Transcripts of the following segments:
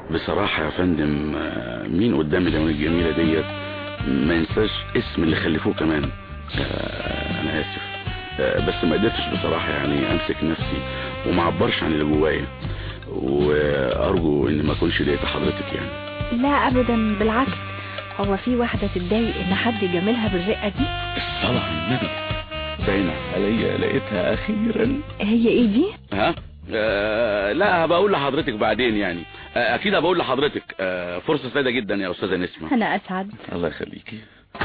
بصراحة يا فندم آه، مين قدام العيون الجميلة ديت ما ينساش اسم اللي خلفوه كمان آه، انا اسف آه، بس ما قدرتش بصراحة يعني امسك نفسي وما عبرش عن اللي جوايا وارجو ان ما اكونش ضايقت حضرتك يعني لا ابدا بالعكس هو في واحدة تتضايق ان حد يجاملها بالرقة دي الصلاة على النبي باينة عليا لقيتها اخيرا هي ايه دي ها آه لا بقول لحضرتك بعدين يعني آه اكيد بقول لحضرتك آه فرصة سعيدة جدا يا استاذة نسمة انا اسعد الله يخليكي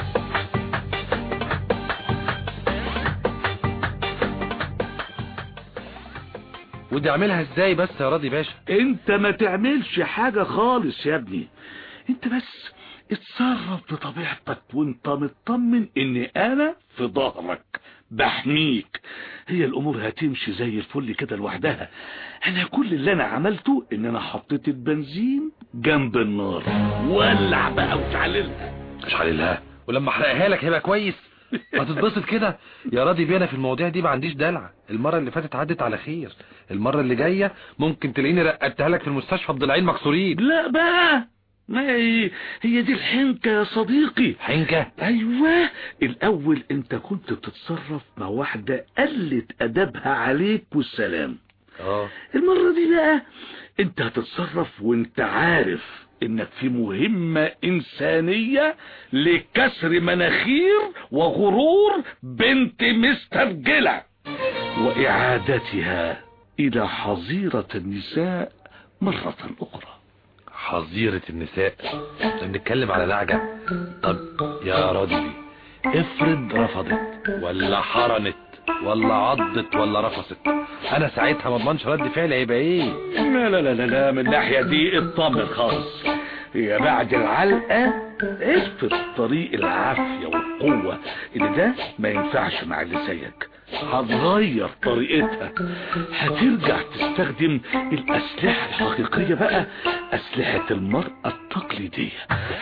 ودي اعملها ازاي بس يا راضي باشا انت ما تعملش حاجة خالص يا ابني انت بس اتصرف بطبيعتك وانت مطمن ان انا في ظهرك بحميك هي الامور هتمشي زي الفل كده لوحدها انا كل اللي انا عملته ان انا حطيت البنزين جنب النار ولع بقى وتعللها مش عليها ولما احرقها لك هيبقى كويس هتتبسط كده يا راضي بينا في المواضيع دي ما عنديش دلع المره اللي فاتت عدت على خير المره اللي جايه ممكن تلاقيني رقدتها لك في المستشفى بضلعين مكسورين لا بقى ما هي هي دي الحنكة يا صديقي حنكه ايوه الاول انت كنت بتتصرف مع واحدة قلت ادبها عليك والسلام اه المرة دي بقى انت هتتصرف وانت عارف انك في مهمة انسانية لكسر مناخير وغرور بنت مسترجلة واعادتها الى حظيرة النساء مرة اخرى حظيرة النساء بنتكلم على لعجة طب يا راضي بيه افرض رفضت ولا حرنت ولا عضت ولا رفضت انا ساعتها ما اضمنش رد فعلي هيبقى ايه لا لا لا لا, لا من الناحية دي اطمن خالص هي بعد العلقة افرض طريق العافية والقوة اللي ده ما ينفعش مع اللي زيك هتغير طريقتها هترجع تستخدم الأسلحة الحقيقية بقى أسلحة المرأة التقليدية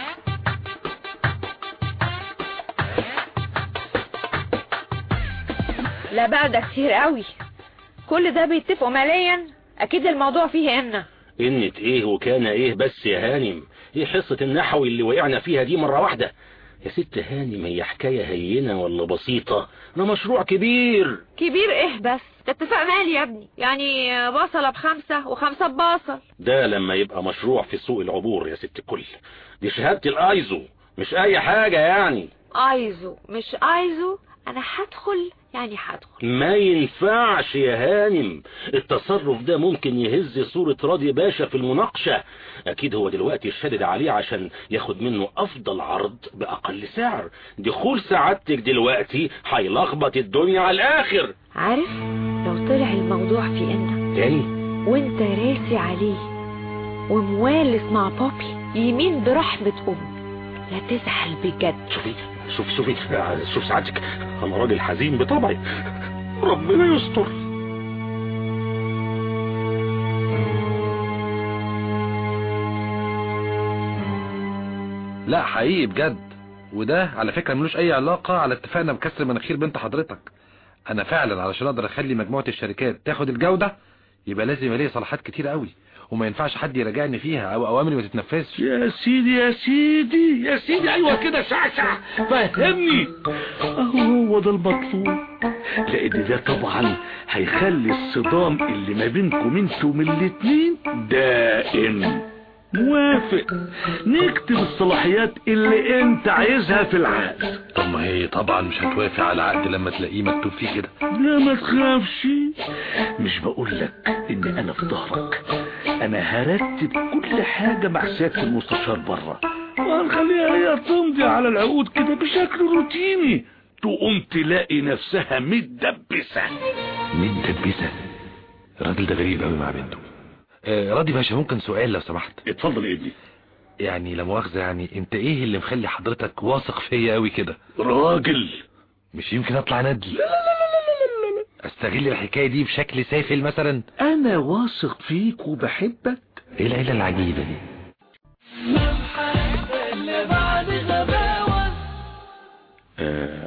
لا بقى ده كتير قوي كل ده بيتفقوا ماليا اكيد الموضوع فيه امنه قنة ايه وكان ايه بس يا هانم ايه حصة النحو اللي وقعنا فيها دي مرة واحدة يا ست هانم هي حكاية هينة ولا بسيطة ده مشروع كبير كبير ايه بس ده اتفاق مالي يا ابني يعني بصلة بخمسة وخمسة ببصل ده لما يبقى مشروع في سوق العبور يا ست الكل دي شهادة الايزو مش اي حاجة يعني عايزه مش عايزه انا هدخل يعني هدخل ما ينفعش يا هانم التصرف ده ممكن يهز صورة راضي باشا في المناقشة اكيد هو دلوقتي شدد عليه عشان ياخد منه افضل عرض باقل سعر دخول سعادتك دلوقتي هيلخبط الدنيا على الاخر عارف لو طلع الموضوع في انك تاني وانت راسي عليه وموالس مع بابي يمين برحمة امي لا تزعل بجد شوفي شوف شوفي شوف سعادتك انا راجل حزين بطبعي ربنا يستر لا حقيقي بجد وده على فكرة ملوش اي علاقة على اتفاقنا بكسر مناخير بنت حضرتك انا فعلا علشان اقدر اخلي مجموعة الشركات تاخد الجودة يبقى لازم يبقى لي صلاحات كتير قوي وما ينفعش حد يراجعني فيها او اوامري ما تتنفذش يا سيدي يا سيدي يا سيدي ايوه كده شعشع فهمني اهو هو ده المطلوب لان ده طبعا هيخلي الصدام اللي ما بينكم انتم الاتنين دائم موافق نكتب الصلاحيات اللي انت عايزها في العقد طب ما هي طبعا مش هتوافق على العقد لما تلاقيه مكتوب فيه كده لا ما تخافش مش بقول لك ان انا في ظهرك انا هرتب كل حاجة مع سيادة المستشار بره وهنخليها هي تمضي على العقود كده بشكل روتيني تقوم تلاقي نفسها متدبسة متدبسة الراجل ده غريب قوي مع بنته آه راضي باشا ممكن سؤال لو سمحت اتفضل يا ابني يعني لا مؤاخذة يعني انت ايه اللي مخلي حضرتك واثق فيا قوي كده راجل مش يمكن اطلع ندل استغل الحكاية دي بشكل سافل مثلا انا واثق فيك وبحبك ايه العيلة العجيبة دي آه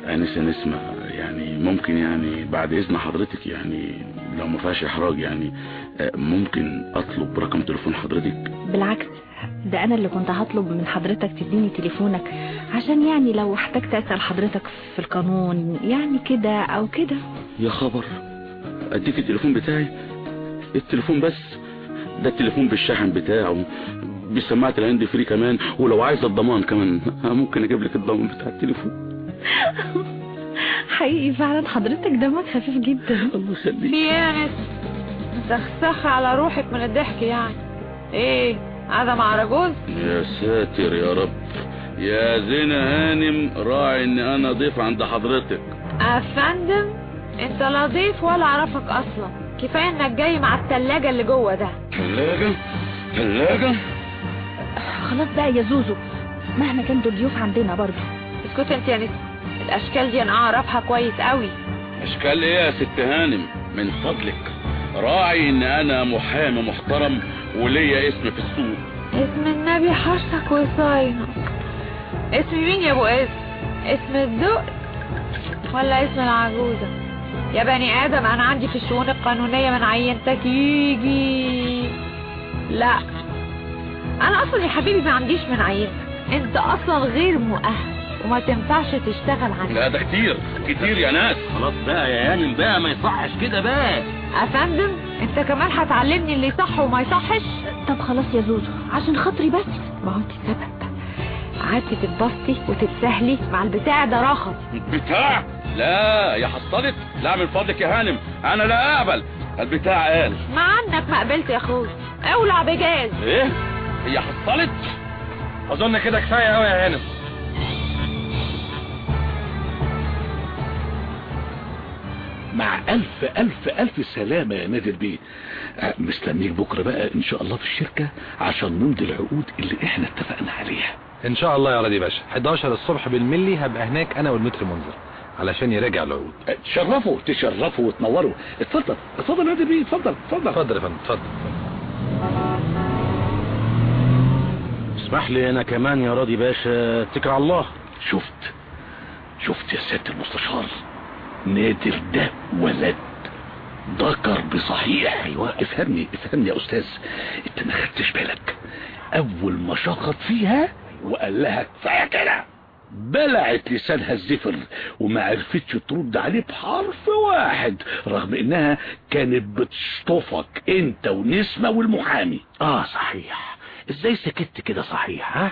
انسه نسمة يعني ممكن يعني بعد اذن حضرتك يعني لو ما فيهاش احراج يعني آه، ممكن اطلب رقم تليفون حضرتك بالعكس ده انا اللي كنت هطلب من حضرتك تديني تليفونك عشان يعني لو احتجت اسال حضرتك في القانون يعني كده او كده يا خبر اديك التليفون بتاعي التليفون بس ده التليفون بالشحن بتاعه بسماعة الهاند فري كمان ولو عايز الضمان كمان ممكن اجيب لك الضمان بتاع التليفون حقيقي فعلا حضرتك دمك خفيف جدا الله يخليك في ايه يا ناس مسخسخة على روحك من الضحك يعني ايه هذا مع رجوز يا ساتر يا رب يا زينة هانم راعي ان انا ضيف عند حضرتك افندم انت لا ضيف ولا اعرفك اصلا كفايه انك جاي مع التلاجة اللي جوه ده ثلاجة ثلاجة خلاص بقى يا زوزو مهما كان دول ضيوف عندنا برضو اسكت انت يا نسمة الاشكال دي انا اعرفها كويس قوي اشكال ايه يا ست هانم من فضلك راعي ان انا محامي محترم وليا اسم في السوق اسم النبي حرصك وصاينك اسم مين يا ابو اسم اسم الدق ولا اسم العجوزة يا بني ادم انا عندي في الشؤون القانونية من عينتك يجي لا انا اصلا يا حبيبي ما عنديش من عينتك انت اصلا غير مؤهل وما تنفعش تشتغل عندي لا ده كتير كتير يا ناس خلاص بقى يا هانم بقى ما يصحش كده بقى افندم انت كمان هتعلمني اللي صح وما يصحش طب خلاص يا زوزو عشان خاطري بس ما هو انت سبب قعدتي تتبسطي وتتسهلي مع البتاع ده رخص بتاع لا يا حصلت لا من فضلك يا هانم انا لا اقبل البتاع قال ما عنك ما قبلت يا اخوي اولع بجاز ايه هي حصلت اظن كده كفايه قوي يا هانم مع ألف ألف ألف سلامة يا نادر بيه آه، مستنيك بكرة بقى إن شاء الله في الشركة عشان نمضي العقود اللي إحنا اتفقنا عليها ان شاء الله يا راضي باشا 11 الصبح بالملي هبقى هناك انا والمتر منذر علشان يراجع العقود آه، تشرفوا تشرفوا وتنوروا اتفضل اتفضل يا نادر بيه اتفضل اتفضل اتفضل يا فندم اتفضل اسمح لي انا كمان يا راضي باشا اتكل على الله شفت شفت يا سيادة المستشار نادر ده ولد ذكر بصحيح ايوه افهمني افهمني يا استاذ انت ما خدتش بالك اول ما شخط فيها وقال لها كفايه كده بلعت لسانها الزفر وما عرفتش ترد عليه بحرف واحد رغم انها كانت بتشطفك انت ونسمة والمحامي اه صحيح ازاي سكت كده صحيح ها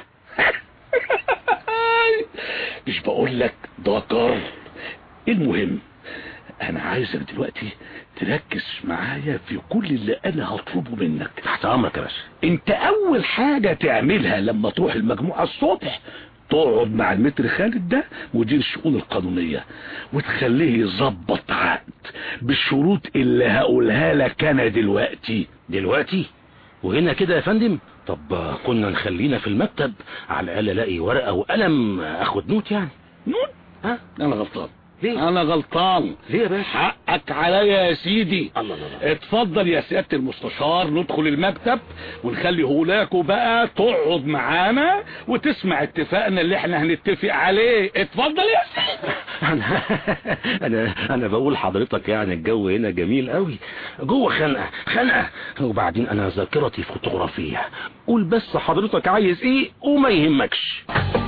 مش بقول لك ذكر المهم انا عايزك دلوقتي تركز معايا في كل اللي انا هطلبه منك تحت امرك يا باشا انت اول حاجة تعملها لما تروح المجموعة الصبح تقعد مع المتر خالد ده مدير الشؤون القانونية وتخليه يظبط عقد بالشروط اللي هقولها لك انا دلوقتي دلوقتي وهنا كده يا فندم طب آه، كنا نخلينا في المكتب على الاقل الاقي ورقه وقلم آه، اخد نوت يعني نون ها انا غلطان ليه انا غلطان ليه يا باشا حقك عليا يا سيدي الله الله الله اتفضل يا سيادة المستشار ندخل المكتب ونخلي هولاكو بقى تقعد معانا وتسمع اتفاقنا اللي احنا هنتفق عليه اتفضل يا انا انا انا بقول حضرتك يعني الجو هنا جميل قوي جوه خنقه خنقه وبعدين انا ذاكرتي فوتوغرافيه قول بس حضرتك عايز ايه وما يهمكش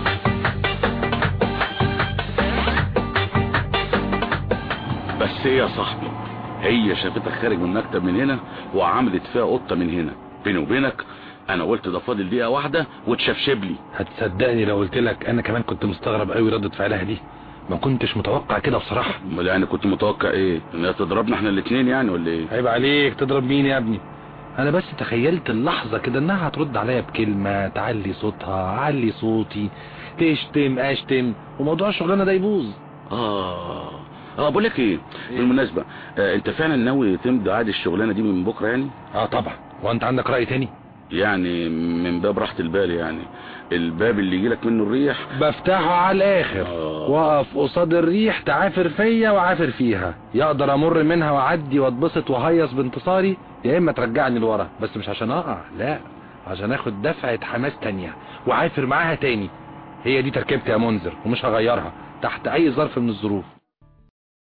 بس ايه يا صاحبي هي شافتك خارج من المكتب من هنا وعملت فيها قطة من هنا بيني وبينك انا قلت ده فاضل دقيقة واحدة وتشبشب لي هتصدقني لو قلت لك انا كمان كنت مستغرب قوي ردة فعلها دي ما كنتش متوقع كده بصراحة امال يعني كنت متوقع ايه انها تضربنا احنا الاتنين يعني ولا ايه عيب عليك تضرب مين يا ابني انا بس تخيلت اللحظة كده انها هترد عليا بكلمة تعلي صوتها علي صوتي تشتم اشتم وموضوع الشغلانة ده يبوظ اه اه بقول لك ايه بالمناسبة آه انت فعلا ناوي تمضي عقد الشغلانة دي من بكرة يعني اه طبعا وانت عندك رأي تاني يعني من باب راحة البال يعني الباب اللي يجيلك منه الريح بفتحه على الاخر آه. واقف قصاد الريح تعافر فيا وعافر فيها يقدر امر منها واعدي واتبسط وهيص بانتصاري يا اما ترجعني لورا بس مش عشان اقع لا عشان اخد دفعة حماس تانية وعافر معاها تاني هي دي تركيبتي يا منذر ومش هغيرها تحت اي ظرف من الظروف